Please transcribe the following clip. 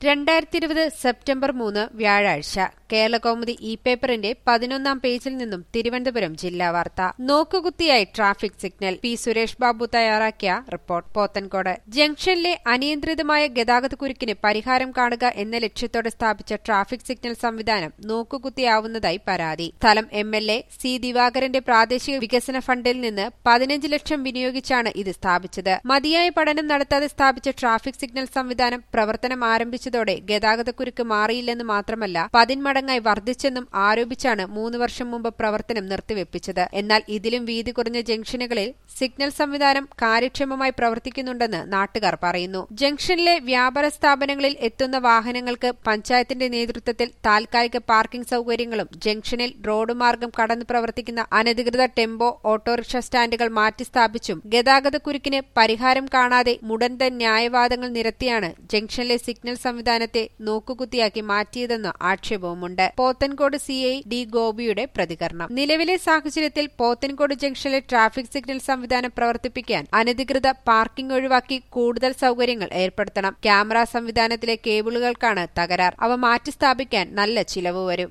രണ്ടായിരത്തി ഇരുപത് സെപ്റ്റംബർ മൂന്ന് വ്യാഴാഴ്ച കേരളകൗമുദി ഇ പേപ്പറിന്റെ പതിനൊന്നാം പേജിൽ നിന്നും തിരുവനന്തപുരം ജില്ലാ വാർത്ത നോക്കുകുത്തിയായി traffic signal P Suresh Babu തയ്യാറാക്കിയ റിപ്പോർട്ട് പോത്തൻകോട് ജംഗ്ഷനിലെ അനിയന്ത്രിതമായ ഗതാഗതക്കുരുക്കിന് പരിഹാരം കാണുക എന്ന ലക്ഷ്യത്തോടെ സ്ഥാപിച്ച ട്രാഫിക് സിഗ്നൽ സംവിധാനം നോക്കുകുത്തിയാവുന്നതായി പരാതി സ്ഥലം എം എൽ എ സി ദിവാകരന്റെ പ്രാദേശിക വികസന ഫണ്ടിൽ നിന്ന് പതിനഞ്ച് ലക്ഷം വിനിയോഗിച്ചാണ് ഇത് സ്ഥാപിച്ചത് മതിയായ പഠനം നടത്താതെ സ്ഥാപിച്ച ട്രാഫിക് സിഗ്നൽ സംവിധാനം പ്രവർത്തനം ആരംഭിച്ചതോടെ ഗതാഗതക്കുരുക്ക് മാറിയില്ലെന്ന് മാത്രമല്ല പതിന്മടങ്ങായി വർദ്ധിച്ചെന്നും ആരോപിച്ചാണ് മൂന്ന് വർഷം മുമ്പ് പ്രവർത്തനം നിർത്തിവെപ്പിച്ചത് എന്നാൽ ഇതിലും വീതി കുറഞ്ഞ ജംഗ്ഷനുകളിൽ സിഗ്നൽ സംവിധാനം കാര്യക്ഷമമായി പ്രവർത്തിക്കുന്നുണ്ടെന്ന് നാട്ടുകാർ പറയുന്നു ജംഗ്ഷനിലെ വ്യാപാര സ്ഥാപനങ്ങളിൽ എത്തുന്ന വാഹനങ്ങൾക്ക് പഞ്ചായത്തിന്റെ നേതൃത്വത്തിൽ താൽക്കാലിക പാർക്കിംഗ് സൌകര്യങ്ങളും ജംഗ്ഷനിൽ റോഡ് മാർഗം കടന്നു പ്രവർത്തിക്കുന്ന അനധികൃത ടെമ്പോ ഓട്ടോറിക്ഷ സ്റ്റാൻഡുകൾ മാറ്റി സ്ഥാപിച്ചും ഗതാഗതക്കുരുക്കിന് പരിഹാരം കാണാതെ മുടന്തൻ ന്യായവാദങ്ങൾ നിരത്തിയാണ് ജംഗ്ഷനിലെ സിഗ്നൽ സംവിധാനത്തെ നോക്കുകുത്തിയാക്കി മാറ്റിയതെന്ന് ആക്ഷേപവുമുണ്ട് പോത്തൻകോട് സിഐ ഡി ഗോപിയുടെ പ്രതികരണം നിലവിലെ സാഹചര്യത്തിൽ പോത്തൻകോട് ജംഗ്ഷനിലെ ട്രാഫിക് സിഗ്നൽ സംവിധാനം പ്രവർത്തിപ്പിക്കാൻ അനധികൃത പാർക്കിംഗ് ഒഴിവാക്കി കൂടുതൽ സൌകര്യങ്ങൾ ഏർപ്പെടുത്തണം ക്യാമറ സംവിധാനത്തിലെ കേബിളുകൾക്കാണ് തകരാർ അവ മാറ്റി സ്ഥാപിക്കാൻ നല്ല ചിലവ് വരും